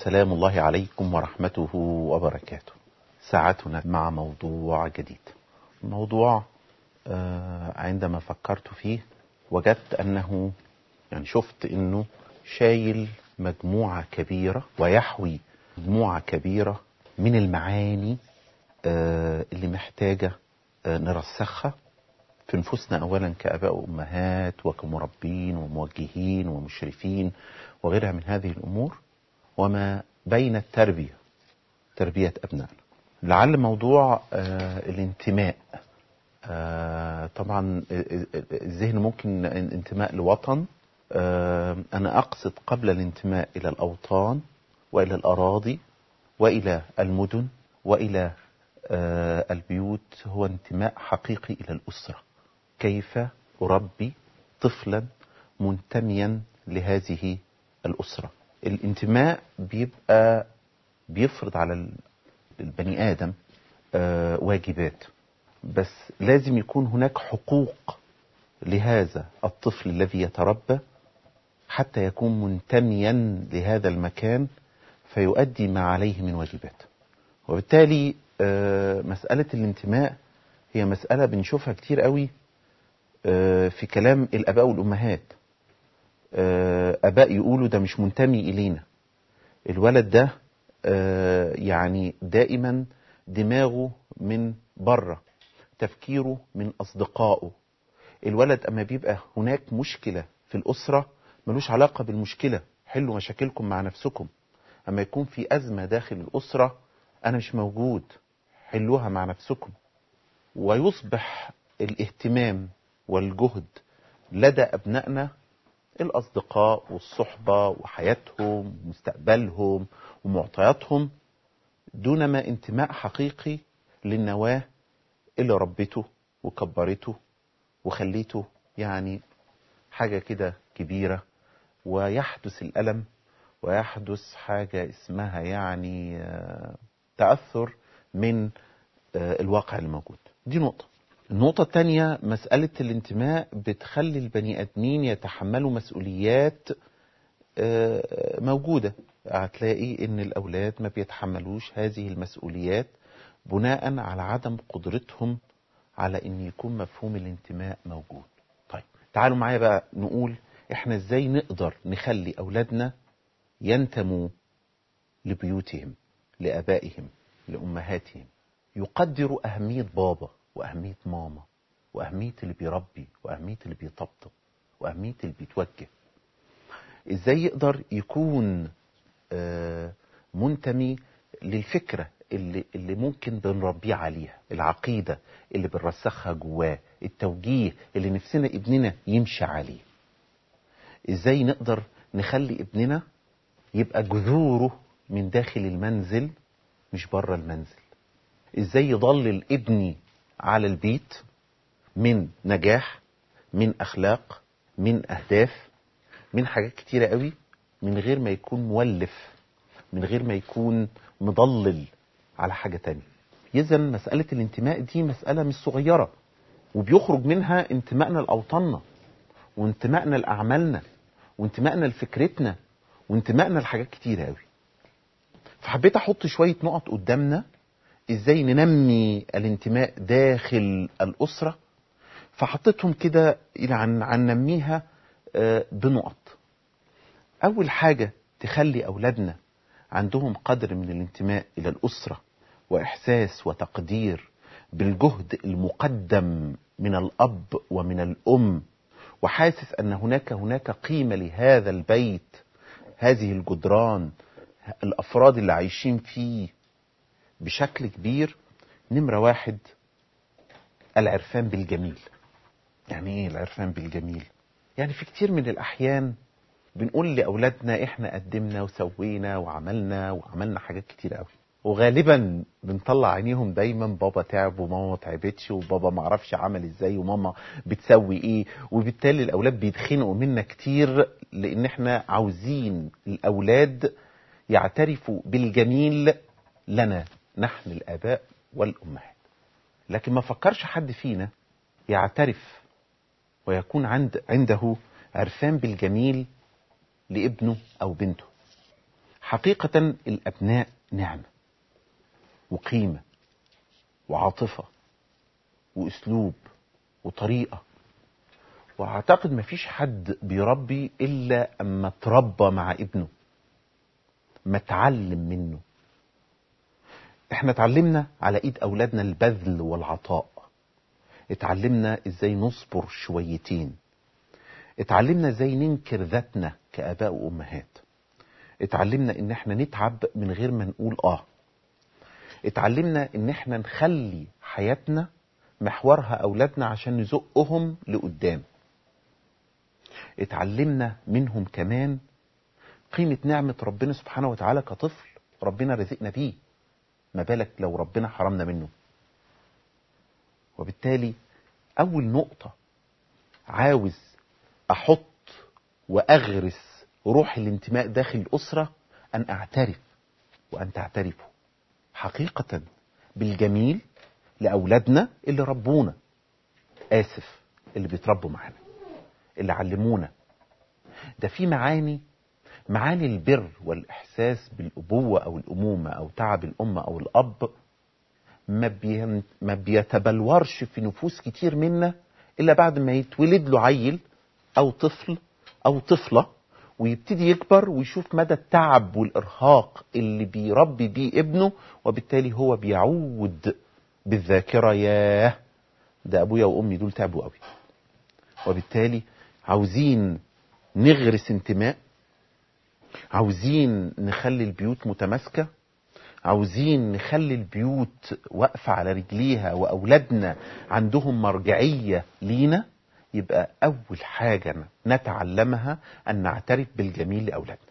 سلام الله عليكم ورحمته وبركاته ساعتنا مع موضوع جديد موضوع آه، عندما فكرت فيه وجدت أنه يعني شفت أنه شايل مجموعة كبيرة ويحوي مجموعة كبيرة من المعاني آه، اللي محتاجة آه، نرسخها في نفوسنا أولا كآباء وأمهات وكمربين وموجهين ومشرفين وغيرها من هذه الأمور وما بين التربية تربية أبنائنا لعل موضوع آه، الانتماء آه، طبعا الذهن ممكن انتماء لوطن آه، أنا أقصد قبل الانتماء إلى الأوطان وإلى الأراضي وإلى المدن وإلى آه، البيوت هو انتماء حقيقي إلى الأسرة كيف أربي طفلا منتميا لهذه الأسرة الانتماء بيبقى بيفرض على ال- البني آدم آه، واجبات بس لازم يكون هناك حقوق لهذا الطفل الذي يتربى حتى يكون منتميا لهذا المكان فيؤدي ما عليه من واجبات وبالتالي آه، مسألة الانتماء هي مسألة بنشوفها كتير قوي آه، في كلام الآباء والأمهات آه، آباء يقولوا ده مش منتمي إلينا الولد ده آه، يعني دائما دماغه من بره تفكيره من أصدقائه الولد أما بيبقى هناك مشكلة في الأسرة ملوش علاقة بالمشكلة حلوا مشاكلكم مع نفسكم أما يكون في أزمة داخل الأسرة أنا مش موجود حلوها مع نفسكم ويصبح الاهتمام والجهد لدى أبنائنا الأصدقاء والصحبة وحياتهم ومستقبلهم ومعطياتهم دون ما انتماء حقيقي للنواة اللي ربته وكبرته وخليته يعني حاجة كده كبيرة ويحدث الألم ويحدث حاجة اسمها يعني آه، تأثر من آه، الواقع الموجود دي نقطة النقطة الثانية مسألة الانتماء بتخلي البني آدمين يتحملوا مسؤوليات آه، موجودة هتلاقي ان الأولاد ما بيتحملوش هذه المسؤوليات بناء على عدم قدرتهم على ان يكون مفهوم الانتماء موجود طيب تعالوا معايا بقى نقول احنا ازاي نقدر نخلي أولادنا ينتموا لبيوتهم لآبائهم لأمهاتهم يقدروا أهمية بابا وأهمية ماما وأهمية اللي بيربي وأهمية اللي بيطبطب وأهمية اللي بيتوجه إزاي يقدر يكون آه، منتمي للفكرة اللي, اللي ممكن بنربيه عليها العقيدة اللي بنرسخها جواه التوجيه اللي نفسنا ابننا يمشي عليه ازاي نقدر نخلي ابننا يبقى جذوره من داخل المنزل مش بره المنزل ازاي يضلل ابني على البيت من نجاح من اخلاق من اهداف من حاجات كتيرة قوي من غير ما يكون مولف من غير ما يكون مضلل على حاجة تانية إذا مسألة الانتماء دي مسألة مش صغيرة وبيخرج منها انتمائنا لأوطاننا وانتمائنا لأعمالنا وانتمائنا لفكرتنا وانتمائنا لحاجات كتيرة قوي فحبيت أحط شوية نقط قدامنا إزاي ننمي الانتماء داخل الأسرة فحطيتهم كده إلى عن عن نميها آه، بنقط أول حاجة تخلي أولادنا عندهم قدر من الانتماء إلى الأسرة وإحساس وتقدير بالجهد المقدم من الأب ومن الأم وحاسس أن هناك هناك قيمة لهذا البيت هذه الجدران الأفراد اللي عايشين فيه بشكل كبير نمرة واحد العرفان بالجميل يعني ايه العرفان بالجميل يعني في كتير من الأحيان بنقول لأولادنا إحنا قدمنا وسوينا وعملنا وعملنا حاجات كتير قوي وغالبا بنطلع عينيهم دايما بابا تعب وماما ما تعبتش وبابا ما عرفش عمل ازاي وماما بتسوي ايه وبالتالي الاولاد بيتخنقوا منا كتير لان احنا عاوزين الاولاد يعترفوا بالجميل لنا نحن الاباء والامهات لكن ما فكرش حد فينا يعترف ويكون عند عنده عرفان بالجميل لابنه او بنته حقيقة الأبناء نعمة وقيمة وعاطفة وأسلوب وطريقة وأعتقد مفيش حد بيربي إلا أما تربى مع ابنه ما اتعلم منه احنا اتعلمنا على ايد اولادنا البذل والعطاء اتعلمنا ازاي نصبر شويتين اتعلمنا ازاي ننكر ذاتنا كاباء وامهات اتعلمنا ان احنا نتعب من غير ما نقول اه اتعلمنا ان احنا نخلي حياتنا محورها اولادنا عشان نزقهم لقدام اتعلمنا منهم كمان قيمة نعمة ربنا سبحانه وتعالى كطفل ربنا رزقنا بيه ما بالك لو ربنا حرمنا منه وبالتالي أول نقطة عاوز أحط وأغرس روح الانتماء داخل الأسرة أن أعترف وأن تعترفوا حقيقة بالجميل لأولادنا اللي ربونا آسف اللي بيتربوا معانا اللي علمونا ده في معاني معاني البر والإحساس بالأبوة أو الأمومة أو تعب الأم أو الأب ما, بي... ما بيتبلورش في نفوس كتير منا إلا بعد ما يتولد له عيل أو طفل أو طفلة ويبتدي يكبر ويشوف مدى التعب والإرهاق اللي بيربي بيه ابنه وبالتالي هو بيعود بالذاكرة ياه ده أبويا وأمي دول تعبوا قوي وبالتالي عاوزين نغرس انتماء عاوزين نخلي البيوت متماسكة عاوزين نخلي البيوت واقفة على رجليها وأولادنا عندهم مرجعية لينا يبقى أول حاجة نتعلمها أن نعترف بالجميل لأولادنا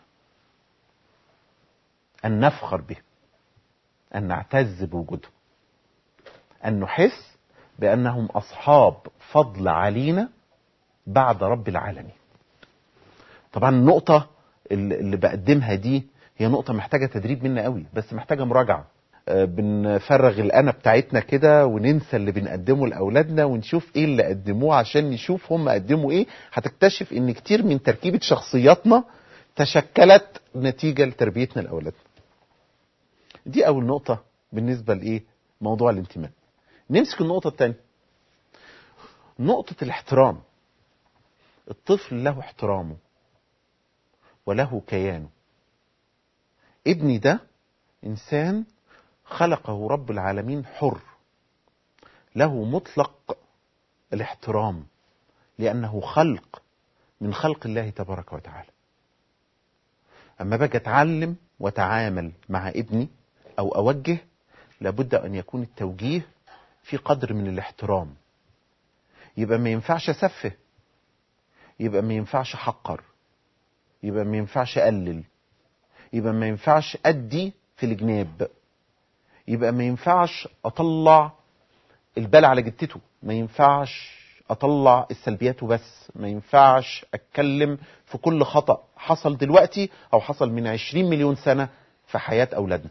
أن نفخر به أن نعتز بوجودهم أن نحس بأنهم أصحاب فضل علينا بعد رب العالمين طبعا النقطة اللي بقدمها دي هي نقطة محتاجة تدريب منا قوي بس محتاجة مراجعة بنفرغ الأنا بتاعتنا كده وننسى اللي بنقدمه لأولادنا ونشوف إيه اللي قدموه عشان نشوف هم قدموا إيه هتكتشف إن كتير من تركيبة شخصياتنا تشكلت نتيجة لتربيتنا لأولادنا دي أول نقطة بالنسبة لإيه موضوع الانتماء نمسك النقطة الثانية نقطة الاحترام الطفل له احترامه وله كيانه ابني ده إنسان خلقه رب العالمين حر له مطلق الاحترام لأنه خلق من خلق الله تبارك وتعالى أما باجي أتعلم وأتعامل مع ابني أو أوجه لابد أن يكون التوجيه في قدر من الاحترام يبقى ما ينفعش أسفه يبقى ما ينفعش أحقر يبقى ما ينفعش أقلل يبقى ما ينفعش أدي في الجناب يبقى ما ينفعش أطلع البال على جتته ما ينفعش أطلع السلبيات وبس ما ينفعش أتكلم في كل خطأ حصل دلوقتي أو حصل من عشرين مليون سنة في حياة أولادنا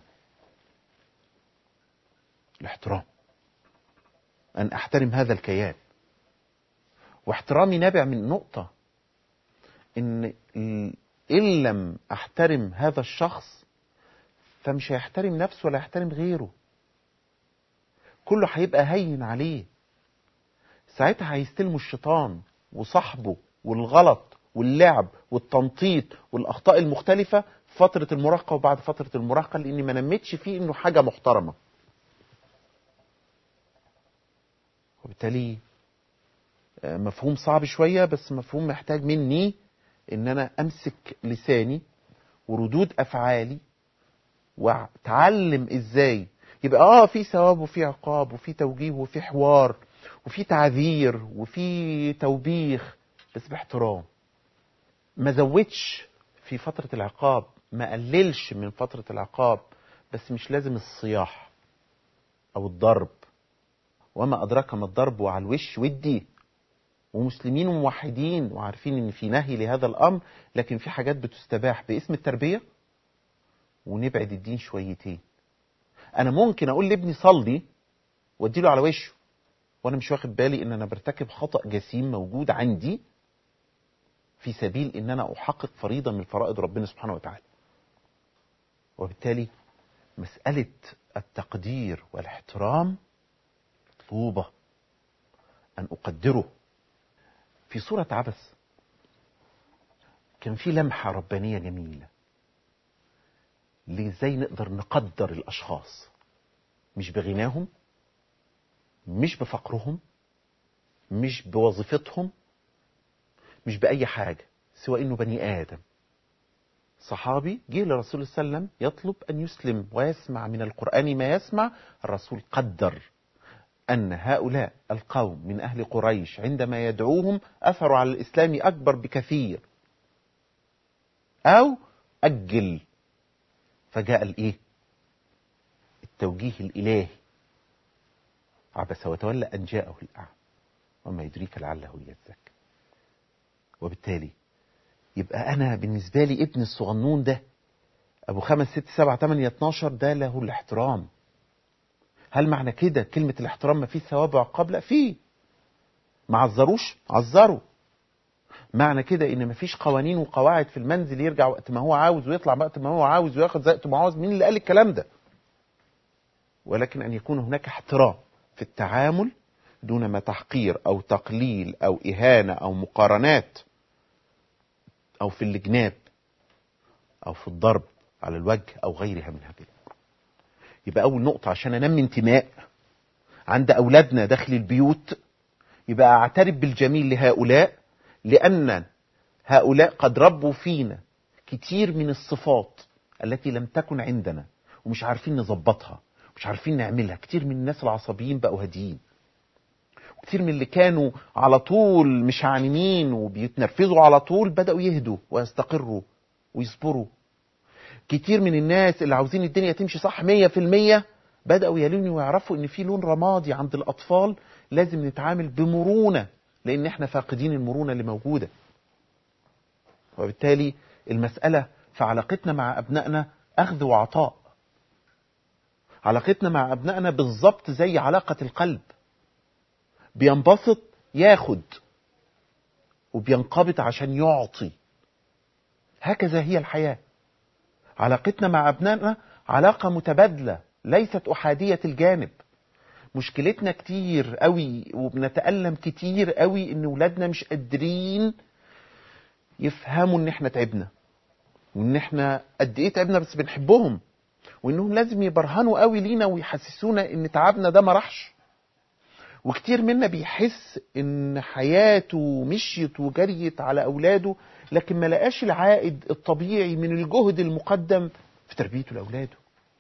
الاحترام أن أحترم هذا الكيان واحترامي نابع من نقطة إن إن لم أحترم هذا الشخص فمش هيحترم نفسه ولا يحترم غيره كله هيبقى هين عليه ساعتها هيستلموا الشيطان وصاحبه والغلط واللعب والتنطيط والأخطاء المختلفة في فترة المراهقة وبعد فترة المراهقة لأني ما نمتش فيه إنه حاجة محترمة وبالتالي مفهوم صعب شوية بس مفهوم محتاج مني ان انا امسك لساني وردود افعالي واتعلم ازاي يبقى اه في ثواب وفي عقاب وفي توجيه وفي حوار وفي تعذير وفي توبيخ بس باحترام ما زودش في فترة العقاب ما قللش من فترة العقاب بس مش لازم الصياح او الضرب وما ادراك ما الضرب وعلى الوش ودي ومسلمين وموحدين وعارفين ان في نهي لهذا الامر لكن في حاجات بتستباح باسم التربيه ونبعد الدين شويتين انا ممكن اقول لابني صلي واديله على وشه وانا مش واخد بالي ان انا برتكب خطا جسيم موجود عندي في سبيل ان انا احقق فريضه من فرائض ربنا سبحانه وتعالى وبالتالي مسألة التقدير والاحترام مطلوبة أن أقدره في سورة عبس كان في لمحة ربانية جميلة لازاي نقدر نقدر الأشخاص مش بغناهم مش بفقرهم مش بوظيفتهم مش بأي حاجة سوى إنه بني آدم صحابي جه لرسول الله صلى الله عليه وسلم يطلب أن يسلم ويسمع من القرآن ما يسمع الرسول قدر أن هؤلاء القوم من أهل قريش عندما يدعوهم أثروا على الإسلام أكبر بكثير أو أجل فجاء الإيه التوجيه الإلهي عبس وتولى أن جاءه الأعمى وما يدريك لعله يزكى وبالتالي يبقى أنا بالنسبة لي ابن الصغنون ده أبو خمس ست سبعة تمانية اتناشر ده له الاحترام هل معنى كده كلمة الاحترام ما فيه ثواب وعقاب لا فيه ما عذروش عذروا معنى كده ان مفيش قوانين وقواعد في المنزل يرجع وقت ما هو عاوز ويطلع وقت ما هو عاوز وياخد وقت ما هو عاوز مين اللي قال الكلام ده ولكن ان يكون هناك احترام في التعامل دون ما تحقير او تقليل او اهانه او مقارنات او في الجناب او في الضرب على الوجه او غيرها من هذه يبقى اول نقطه عشان انمي انتماء عند اولادنا داخل البيوت يبقى اعترف بالجميل لهؤلاء لان هؤلاء قد ربوا فينا كتير من الصفات التي لم تكن عندنا ومش عارفين نظبطها مش عارفين نعملها كتير من الناس العصبيين بقوا هاديين كتير من اللي كانوا على طول مش عانمين وبيتنرفزوا على طول بدأوا يهدوا ويستقروا ويصبروا كتير من الناس اللي عاوزين الدنيا تمشي صح مية في المية بدأوا يلونوا ويعرفوا ان في لون رمادي عند الأطفال لازم نتعامل بمرونة لأن احنا فاقدين المرونة اللي موجودة وبالتالي المسألة في علاقتنا مع أبنائنا أخذ وعطاء علاقتنا مع أبنائنا بالظبط زي علاقة القلب بينبسط ياخد وبينقبض عشان يعطي هكذا هي الحياة علاقتنا مع أبنائنا علاقة متبادلة ليست أحادية الجانب مشكلتنا كتير قوي وبنتألم كتير قوي ان ولادنا مش قادرين يفهموا ان احنا تعبنا وان احنا قد ايه تعبنا بس بنحبهم وانهم لازم يبرهنوا قوي لينا ويحسسونا ان تعبنا ده ما راحش وكتير منا بيحس ان حياته مشيت وجريت على اولاده لكن ما لقاش العائد الطبيعي من الجهد المقدم في تربيته لاولاده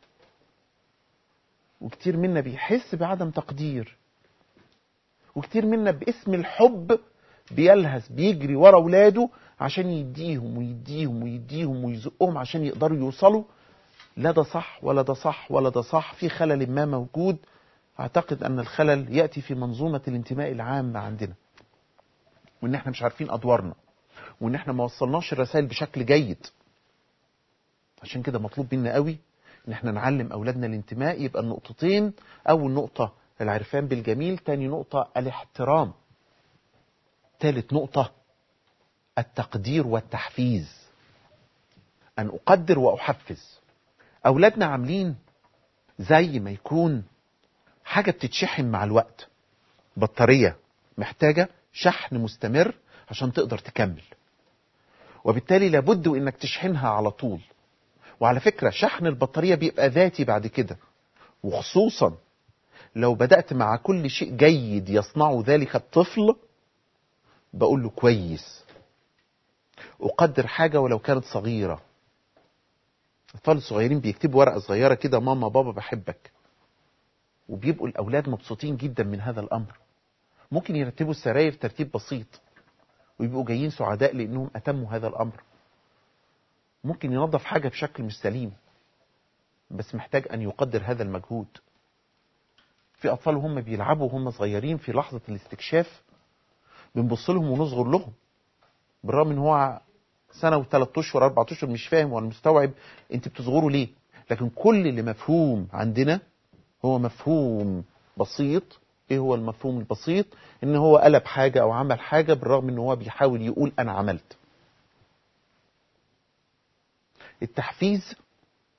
وكتير منا بيحس بعدم تقدير وكتير منا باسم الحب بيلهث بيجري ورا اولاده عشان يديهم ويديهم ويديهم ويزقهم عشان يقدروا يوصلوا لا ده صح ولا ده صح ولا ده صح في خلل ما موجود اعتقد ان الخلل ياتي في منظومه الانتماء العامه عندنا وان احنا مش عارفين ادوارنا وان احنا ما وصلناش الرسائل بشكل جيد عشان كده مطلوب منا قوي ان احنا نعلم اولادنا الانتماء يبقى النقطتين اول نقطه العرفان بالجميل تاني نقطه الاحترام ثالث نقطه التقدير والتحفيز ان اقدر واحفز اولادنا عاملين زي ما يكون حاجه بتتشحن مع الوقت بطاريه محتاجه شحن مستمر عشان تقدر تكمل وبالتالي لابد انك تشحنها على طول وعلى فكرة شحن البطارية بيبقى ذاتي بعد كده وخصوصا لو بدأت مع كل شيء جيد يصنعه ذلك الطفل بقول له كويس أقدر حاجة ولو كانت صغيرة الأطفال الصغيرين بيكتبوا ورقة صغيرة كده ماما بابا بحبك وبيبقوا الأولاد مبسوطين جدا من هذا الأمر ممكن يرتبوا السراير ترتيب بسيط ويبقوا جايين سعداء لأنهم أتموا هذا الأمر ممكن ينظف حاجة بشكل مش سليم بس محتاج أن يقدر هذا المجهود في أطفال هم بيلعبوا وهم صغيرين في لحظة الاستكشاف بنبص لهم ونصغر لهم بالرغم ان هو سنة وثلاث أشهر أربعة أشهر مش فاهم ولا مستوعب أنت بتصغروا ليه لكن كل اللي مفهوم عندنا هو مفهوم بسيط ايه هو المفهوم البسيط ان هو قلب حاجة او عمل حاجة بالرغم ان هو بيحاول يقول انا عملت التحفيز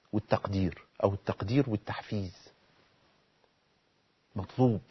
والتقدير او التقدير والتحفيز مطلوب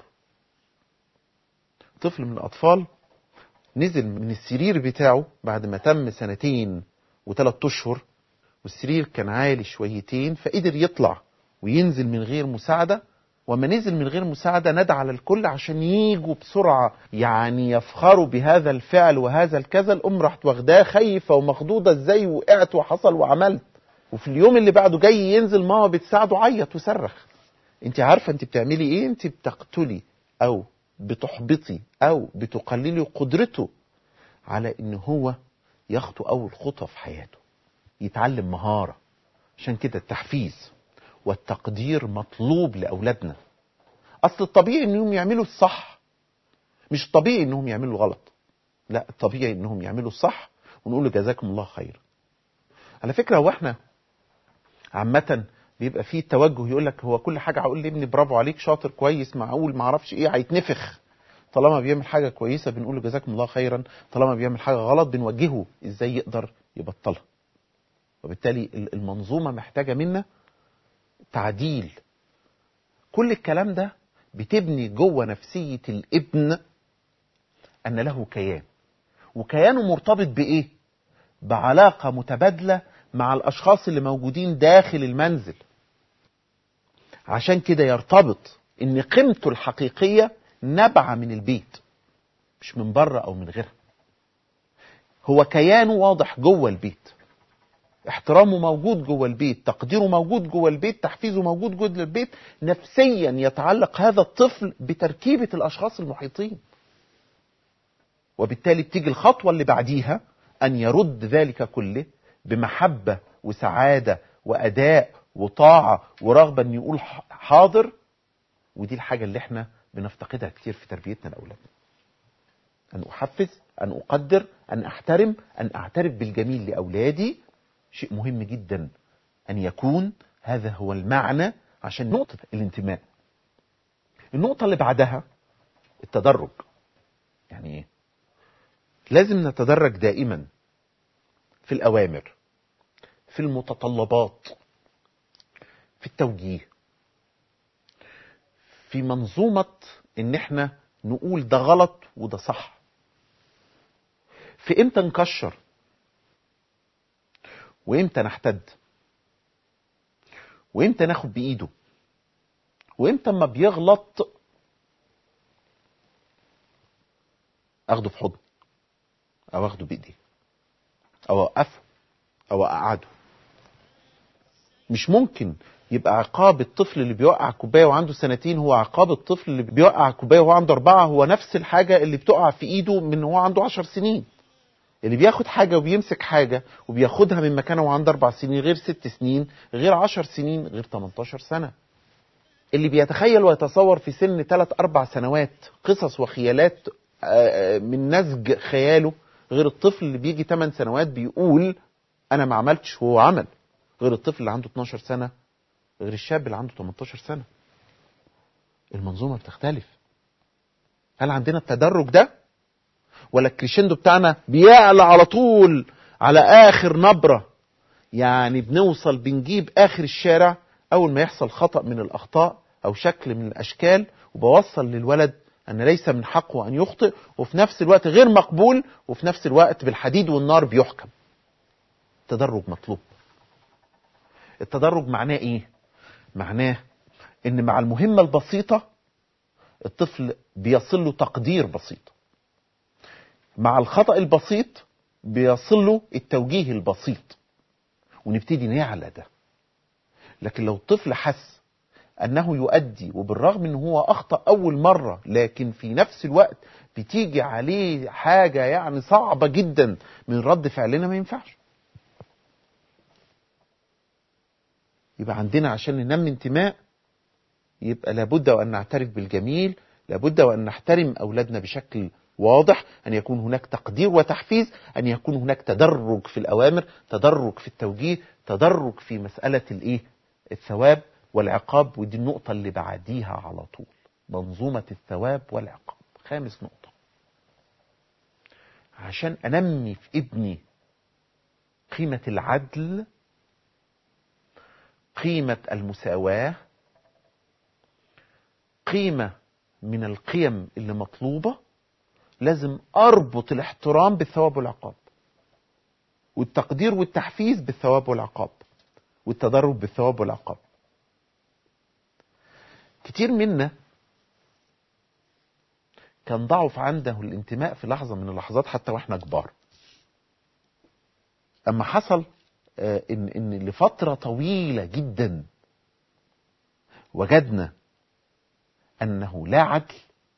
طفل من الاطفال نزل من السرير بتاعه بعد ما تم سنتين وثلاث اشهر والسرير كان عالي شويتين فقدر يطلع وينزل من غير مساعده وما نزل من غير مساعدة ندى على الكل عشان ييجوا بسرعة يعني يفخروا بهذا الفعل وهذا الكذا الأم راحت واخداه خايفة ومخضوضة ازاي وقعت وحصل وعملت وفي اليوم اللي بعده جاي ينزل ماما بتساعده عيط وصرخ انت عارفة انت بتعملي ايه انت بتقتلي او بتحبطي او بتقللي قدرته على ان هو يخطو اول خطوة في حياته يتعلم مهارة عشان كده التحفيز والتقدير مطلوب لأولادنا أصل الطبيعي أنهم يعملوا الصح مش الطبيعي أنهم يعملوا الغلط لا الطبيعي أنهم يعملوا الصح ونقول له جزاكم الله خير على فكرة هو احنا عامة بيبقى فيه توجه يقول لك هو كل حاجة هقول لابني برافو عليك شاطر كويس معقول ما اعرفش ايه هيتنفخ طالما بيعمل حاجة كويسة بنقول له جزاكم الله خيرا طالما بيعمل حاجة غلط بنوجهه ازاي يقدر يبطلها وبالتالي المنظومة محتاجة منا تعديل كل الكلام ده بتبني جوه نفسية الابن أن له كيان وكيانه مرتبط بإيه؟ بعلاقة متبادلة مع الأشخاص اللي موجودين داخل المنزل عشان كده يرتبط إن قيمته الحقيقية نبع من البيت مش من بره أو من غيرها هو كيانه واضح جوه البيت احترامه موجود جوه البيت تقديره موجود جوه البيت تحفيزه موجود جوه البيت نفسيا يتعلق هذا الطفل بتركيبة الأشخاص المحيطين وبالتالي بتيجي الخطوة اللي بعديها أن يرد ذلك كله بمحبة وسعادة وأداء وطاعة ورغبة أن يقول حاضر ودي الحاجة اللي احنا بنفتقدها كتير في تربيتنا لأولادنا أن أحفز أن أقدر أن أحترم أن أعترف بالجميل لأولادي شيء مهم جدا أن يكون هذا هو المعنى عشان نقطة الانتماء النقطة اللي بعدها التدرج يعني ايه لازم نتدرج دائما في الأوامر في المتطلبات في التوجيه في منظومة ان احنا نقول ده غلط وده صح في امتى نكشر وامتى نحتد وامتى ناخد بايده وامتى اما بيغلط اخده في حضن او اخده بايدي او اوقفه او اقعده مش ممكن يبقى عقاب الطفل اللي بيوقع كوبايه وعنده سنتين هو عقاب الطفل اللي بيوقع كوبايه وهو عنده اربعه هو نفس الحاجه اللي بتقع في ايده من هو عنده عشر سنين اللي بياخد حاجة وبيمسك حاجة وبياخدها من مكانه وعنده أربع سنين غير ست سنين غير عشر سنين غير 18 سنة اللي بيتخيل ويتصور في سن ثلاث أربع سنوات قصص وخيالات من نسج خياله غير الطفل اللي بيجي 8 سنوات بيقول أنا ما عملتش هو عمل غير الطفل اللي عنده 12 سنة غير الشاب اللي عنده 18 سنة المنظومة بتختلف هل عندنا التدرج ده ولا الكريشندو بتاعنا بيعلى على طول على اخر نبره يعني بنوصل بنجيب اخر الشارع اول ما يحصل خطا من الاخطاء او شكل من الاشكال وبوصل للولد ان ليس من حقه ان يخطئ وفي نفس الوقت غير مقبول وفي نفس الوقت بالحديد والنار بيحكم التدرج مطلوب التدرج معناه ايه معناه ان مع المهمه البسيطه الطفل بيصل له تقدير بسيط مع الخطأ البسيط بيصل له التوجيه البسيط ونبتدي نعلى ده لكن لو الطفل حس انه يؤدي وبالرغم ان هو اخطا اول مره لكن في نفس الوقت بتيجي عليه حاجه يعني صعبه جدا من رد فعلنا ما ينفعش يبقى عندنا عشان ننمي انتماء يبقى لابد وان نعترف بالجميل لابد وان نحترم اولادنا بشكل واضح أن يكون هناك تقدير وتحفيز أن يكون هناك تدرج في الأوامر تدرج في التوجيه تدرج في مسألة الإيه؟ الثواب والعقاب ودي النقطة اللي بعديها على طول منظومة الثواب والعقاب خامس نقطة عشان أنمي في ابني قيمة العدل قيمة المساواة قيمة من القيم اللي مطلوبة لازم أربط الاحترام بالثواب والعقاب والتقدير والتحفيز بالثواب والعقاب والتدرب بالثواب والعقاب كتير منا كان ضعف عنده الانتماء في لحظة من اللحظات حتى واحنا كبار اما حصل آه، ان ان لفترة طويلة جدا وجدنا انه لا عدل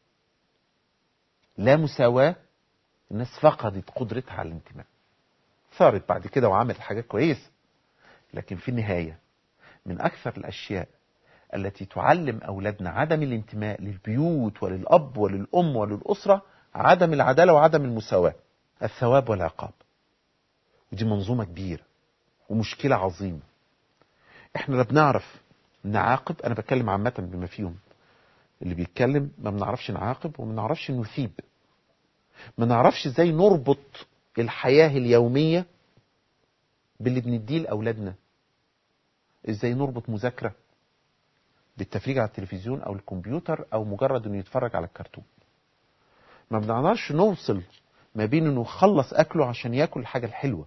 لا مساواة الناس فقدت قدرتها على الانتماء ثارت بعد كده وعملت حاجات كويسة لكن في النهاية من أكثر الأشياء التي تعلم أولادنا عدم الانتماء للبيوت وللأب وللأم وللأسرة عدم العدالة وعدم المساواة الثواب والعقاب ودي منظومة كبيرة ومشكلة عظيمة احنا لا بنعرف نعاقب انا بتكلم عامة بما فيهم اللي بيتكلم ما بنعرفش نعاقب وما بنعرفش نثيب ما نعرفش ازاي نربط الحياة اليومية باللي بنديه لأولادنا ازاي نربط مذاكرة بالتفريج على التلفزيون او الكمبيوتر او مجرد انه يتفرج على الكرتون ما بنقدرش نوصل ما بين انه يخلص اكله عشان ياكل الحاجة الحلوة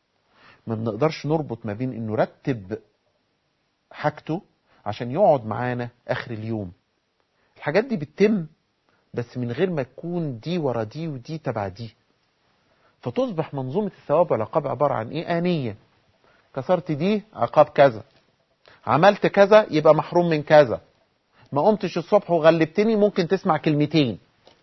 ما بنقدرش نربط ما بين انه رتب حاجته عشان يقعد معانا اخر اليوم الحاجات دي بتتم بس من غير ما تكون دي ورا دي ودي تبع دي فتصبح منظومة الثواب والعقاب عبارة عن ايه آنية كسرت دي عقاب كذا عملت كذا يبقى محروم من كذا ما قمتش الصبح وغلبتني ممكن تسمع كلمتين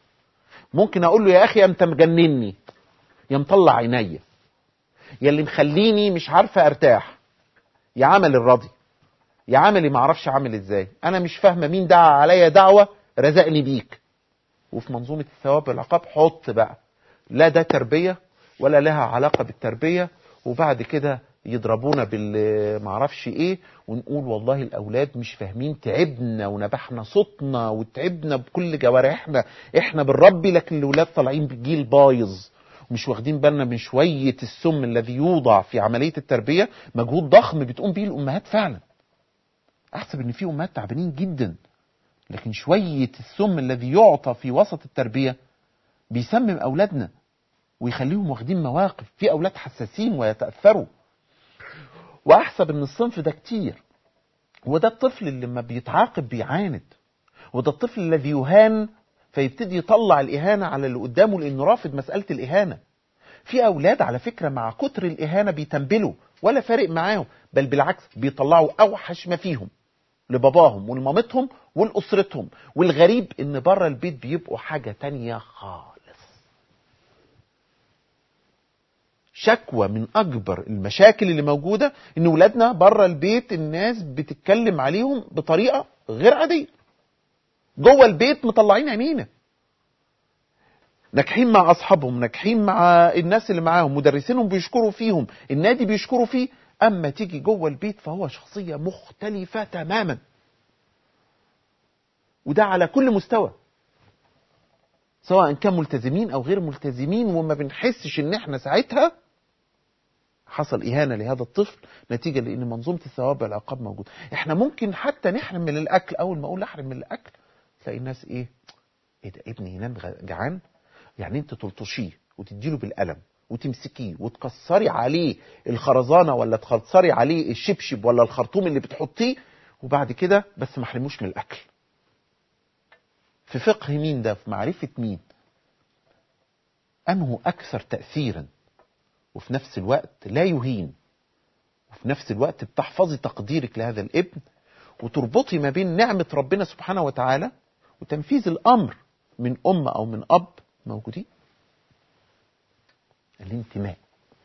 ممكن اقول له يا اخي انت مجنني يا مطلع عينيا يا اللي مخليني مش عارفه ارتاح يا عمل الراضي يا عملي ما اعرفش عامل ازاي انا مش فاهمه مين دعا عليا دعوه رزقني بيك وفي منظومه الثواب والعقاب حط بقى لا ده تربيه ولا لها علاقه بالتربيه وبعد كده يضربونا بال معرفش ايه ونقول والله الاولاد مش فاهمين تعبنا ونبحنا صوتنا وتعبنا بكل جوارحنا احنا بنربي لكن الاولاد طالعين بجيل بايظ ومش واخدين بالنا من شويه السم الذي يوضع في عمليه التربيه مجهود ضخم بتقوم به الامهات فعلا احسب ان في امهات تعبانين جدا لكن شويه السم الذي يعطى في وسط التربيه بيسمم اولادنا ويخليهم واخدين مواقف في اولاد حساسين ويتاثروا واحسب ان الصنف ده كتير وده الطفل اللي لما بيتعاقب بيعاند وده الطفل الذي يهان فيبتدي يطلع الاهانه على اللي قدامه لانه رافض مساله الاهانه في اولاد على فكره مع كتر الاهانه بيتنبلوا ولا فارق معاهم بل بالعكس بيطلعوا اوحش ما فيهم لباباهم ولمامتهم ولاسرتهم والغريب ان بره البيت بيبقوا حاجه تانية خالص شكوى من اكبر المشاكل اللي موجوده ان ولادنا بره البيت الناس بتتكلم عليهم بطريقه غير عاديه جوه البيت مطلعين عينينا ناجحين مع اصحابهم ناجحين مع الناس اللي معاهم مدرسينهم بيشكروا فيهم النادي بيشكروا فيه اما تيجي جوه البيت فهو شخصيه مختلفه تماما وده على كل مستوى سواء كان ملتزمين او غير ملتزمين وما بنحسش ان احنا ساعتها حصل إهانة لهذا الطفل نتيجة لأن منظومة الثواب والعقاب موجود احنا ممكن حتى نحرم من الأكل أول ما أقول أحرم من الأكل تلاقي الناس إيه إيه ده ابني ينام جعان يعني أنت تلطشيه وتديله بالقلم وتمسكيه وتكسري عليه الخرزانة ولا تكسري عليه الشبشب ولا الخرطوم اللي بتحطيه وبعد كده بس ما حرموش من الأكل في فقه مين ده في معرفة مين أنه أكثر تأثيرا وفي نفس الوقت لا يهين وفي نفس الوقت بتحفظي تقديرك لهذا الابن وتربطي ما بين نعمة ربنا سبحانه وتعالى وتنفيذ الأمر من أم أو من أب موجودين الانتماء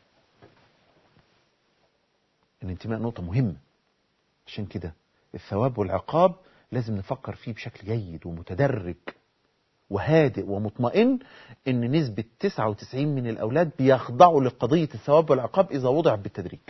الانتماء نقطة مهمة عشان كده الثواب والعقاب لازم نفكر فيه بشكل جيد ومتدرج وهادئ ومطمئن ان نسبة 99 من الاولاد بيخضعوا لقضية الثواب والعقاب اذا وضعت بالتدريج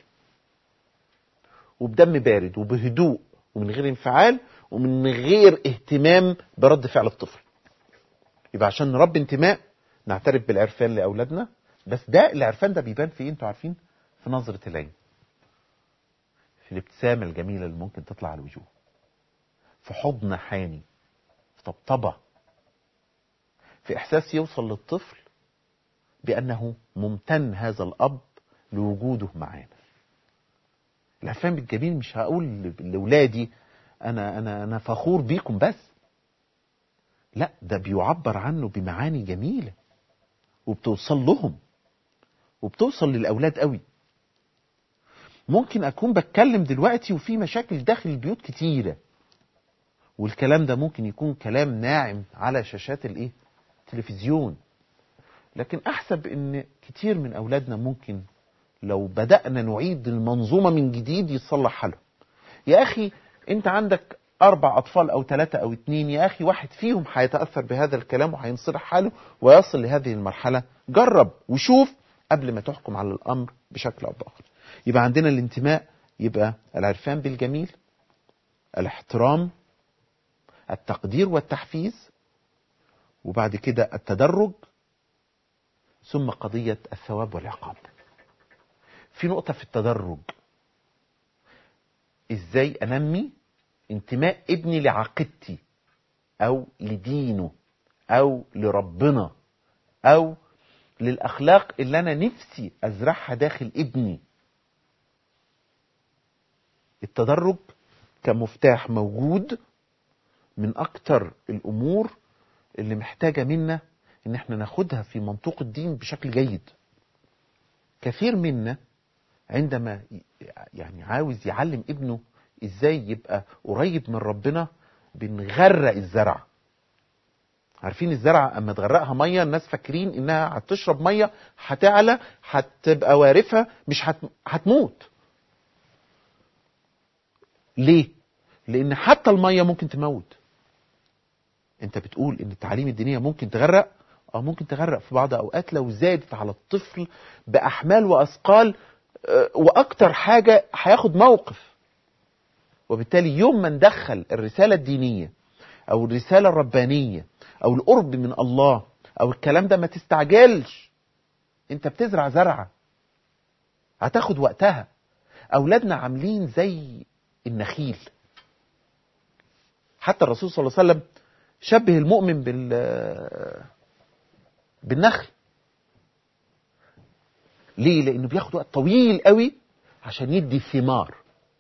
وبدم بارد وبهدوء ومن غير انفعال ومن غير اهتمام برد فعل الطفل يبقى عشان نربي انتماء نعترف بالعرفان لاولادنا بس ده العرفان ده بيبان في ايه انتوا عارفين في نظرة العين في الابتسامة الجميلة اللي ممكن تطلع على الوجوه في حضن حاني في طبطبة في إحساس يوصل للطفل بأنه ممتن هذا الأب لوجوده معانا العرفان بالجميل مش هقول لأولادي أنا أنا أنا فخور بيكم بس لا ده بيعبر عنه بمعاني جميلة وبتوصل لهم وبتوصل للأولاد قوي ممكن أكون بتكلم دلوقتي وفي مشاكل داخل البيوت كتيرة والكلام ده ممكن يكون كلام ناعم على شاشات الايه تلفزيون لكن احسب ان كتير من اولادنا ممكن لو بدأنا نعيد المنظومة من جديد يتصلح حالهم يا اخي انت عندك اربع اطفال او ثلاثة او اتنين يا اخي واحد فيهم هيتأثر بهذا الكلام وهينصلح حاله ويصل لهذه المرحلة جرب وشوف قبل ما تحكم على الامر بشكل او باخر يبقى عندنا الانتماء يبقى العرفان بالجميل الاحترام التقدير والتحفيز وبعد كده التدرج ثم قضية الثواب والعقاب في نقطة في التدرج ازاي انمي انتماء ابني لعقيدتي او لدينه او لربنا او للاخلاق اللي انا نفسي ازرعها داخل ابني التدرج كمفتاح موجود من اكتر الامور اللي محتاجة منا ان احنا ناخدها في منطوق الدين بشكل جيد كثير منا عندما يعني عاوز يعلم ابنه ازاي يبقى قريب من ربنا بنغرق الزرع عارفين الزرع اما تغرقها ميه الناس فاكرين انها هتشرب ميه هتعلى هتبقى وارفه مش هت... هتموت ليه لان حتى الميه ممكن تموت انت بتقول ان التعاليم الدينيه ممكن تغرق اه ممكن تغرق في بعض اوقات لو زادت على الطفل باحمال واثقال واكتر حاجه هياخد موقف وبالتالي يوم ما ندخل الرساله الدينيه او الرساله الربانيه او القرب من الله او الكلام ده ما تستعجلش انت بتزرع زرعه هتاخد وقتها اولادنا عاملين زي النخيل حتى الرسول صلى الله عليه وسلم شبه المؤمن بال بالنخل ليه لانه بياخد وقت طويل قوي عشان يدي ثمار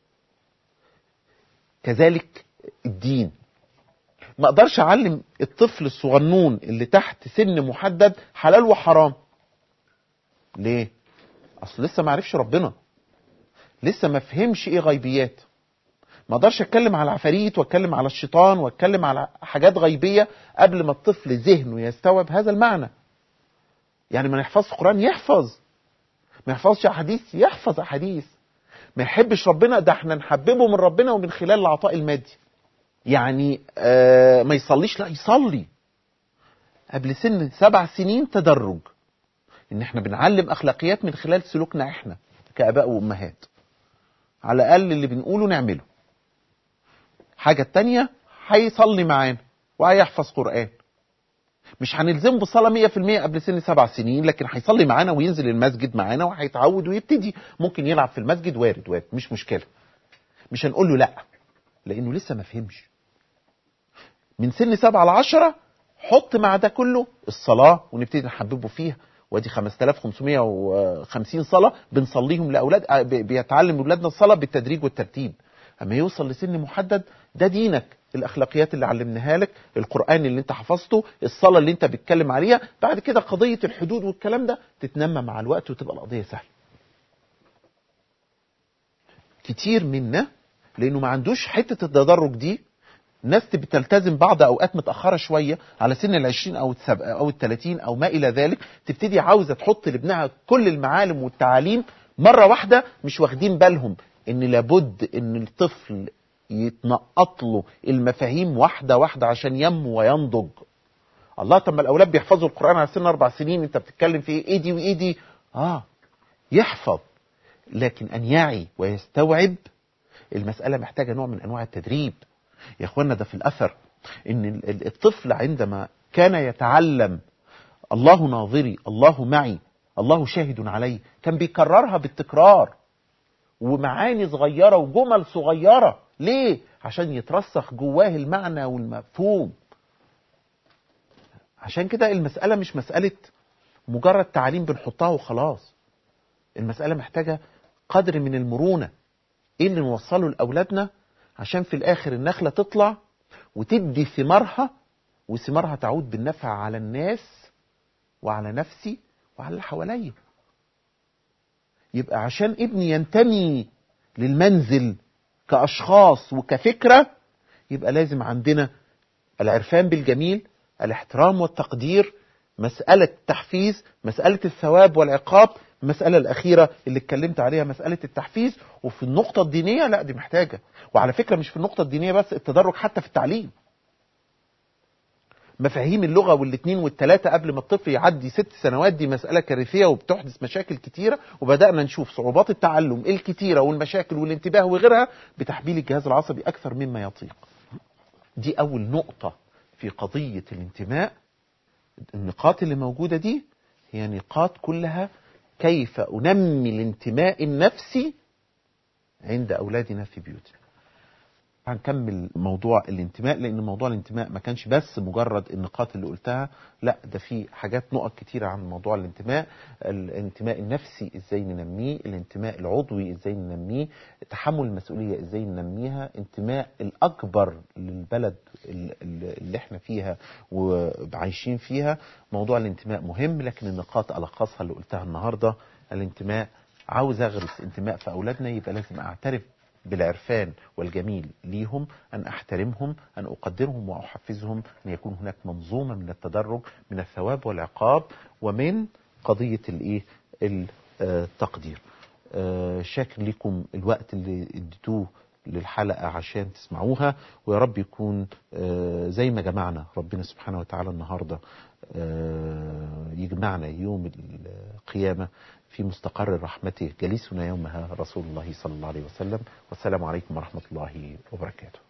كذلك الدين ما اقدرش اعلم الطفل الصغنون اللي تحت سن محدد حلال وحرام ليه اصل لسه ما عرفش ربنا لسه ما فهمش ايه غيبيات ما اقدرش اتكلم على العفاريت واتكلم على الشيطان واتكلم على حاجات غيبيه قبل ما الطفل ذهنه يستوعب هذا المعنى يعني ما يحفظش قران يحفظ ما يحفظش احاديث يحفظ احاديث ما يحبش ربنا ده احنا نحببه من ربنا ومن خلال العطاء المادي يعني آه ما يصليش لا يصلي قبل سن سبع سنين تدرج ان احنا بنعلم اخلاقيات من خلال سلوكنا احنا كاباء وامهات على الاقل اللي بنقوله نعمله حاجة التانية هيصلي معانا وهيحفظ قرآن مش هنلزمه بالصلاة 100% قبل سن سبع سنين لكن هيصلي معانا وينزل المسجد معانا وهيتعود ويبتدي ممكن يلعب في المسجد وارد وارد مش مشكلة مش هنقول له لا لأنه لسه ما فهمش من سن سبعة لعشرة حط مع ده كله الصلاة ونبتدي نحببه فيها وادي 5550 صلاة بنصليهم لأولاد بيتعلم أولادنا الصلاة بالتدريج والترتيب اما يوصل لسن محدد ده دينك الاخلاقيات اللي علمناها لك القران اللي انت حفظته الصلاه اللي انت بتتكلم عليها بعد كده قضيه الحدود والكلام ده تتنمى مع الوقت وتبقى القضيه سهله كتير منا لانه ما عندوش حته التدرج دي ناس بتلتزم بعض اوقات متاخره شويه على سن ال 20 او او ال 30 او ما الى ذلك تبتدي عاوزه تحط لابنها كل المعالم والتعاليم مره واحده مش واخدين بالهم ان لابد ان الطفل يتنقط له المفاهيم واحده واحده عشان ينمو وينضج الله طب ما الاولاد بيحفظوا القران على سن اربع سنين انت بتتكلم في ايه دي وايه دي اه يحفظ لكن ان يعي ويستوعب المساله محتاجه نوع من انواع التدريب يا اخوانا ده في الاثر ان الطفل عندما كان يتعلم الله ناظري الله معي الله شاهد علي كان بيكررها بالتكرار ومعاني صغيرة وجمل صغيرة ليه؟ عشان يترسخ جواه المعنى والمفهوم عشان كده المسألة مش مسألة مجرد تعليم بنحطها وخلاص المسألة محتاجة قدر من المرونة ايه اللي نوصله لأولادنا عشان في الآخر النخلة تطلع وتدي ثمارها وثمارها تعود بالنفع على الناس وعلى نفسي وعلى اللي حواليا يبقى عشان ابني ينتمي للمنزل كأشخاص وكفكرة يبقى لازم عندنا العرفان بالجميل الاحترام والتقدير مسألة التحفيز مسألة الثواب والعقاب المسألة الأخيرة اللي اتكلمت عليها مسألة التحفيز وفي النقطة الدينية لا دي محتاجة وعلى فكرة مش في النقطة الدينية بس التدرج حتى في التعليم مفاهيم اللغة والاثنين والثلاثة قبل ما الطفل يعدي ست سنوات دي مسألة كارثية وبتحدث مشاكل كتيرة وبدأنا نشوف صعوبات التعلم الكتيرة والمشاكل والانتباه وغيرها بتحبيل الجهاز العصبي أكثر مما يطيق دي أول نقطة في قضية الانتماء النقاط اللي موجودة دي هي نقاط كلها كيف أنمي الانتماء النفسي عند أولادنا في بيوتنا هنكمل موضوع الانتماء لان موضوع الانتماء ما كانش بس مجرد النقاط اللي قلتها لا ده في حاجات نقط كتيرة عن موضوع الانتماء الانتماء النفسي ازاي ننميه الانتماء العضوي ازاي ننميه تحمل المسؤولية ازاي ننميها انتماء الاكبر للبلد اللي احنا فيها وعايشين فيها موضوع الانتماء مهم لكن النقاط الخاصة اللي قلتها النهاردة الانتماء عاوز اغرس انتماء في اولادنا يبقى لازم اعترف بالعرفان والجميل ليهم أن أحترمهم أن أقدرهم وأحفزهم أن يكون هناك منظومة من التدرج من الثواب والعقاب ومن قضية الإيه التقدير شاكر لكم الوقت اللي اديتوه للحلقة عشان تسمعوها ويا رب يكون زي ما جمعنا ربنا سبحانه وتعالى النهاردة يجمعنا يوم القيامة في مستقر رحمته جليسنا يومها رسول الله صلى الله عليه وسلم والسلام عليكم ورحمة الله وبركاته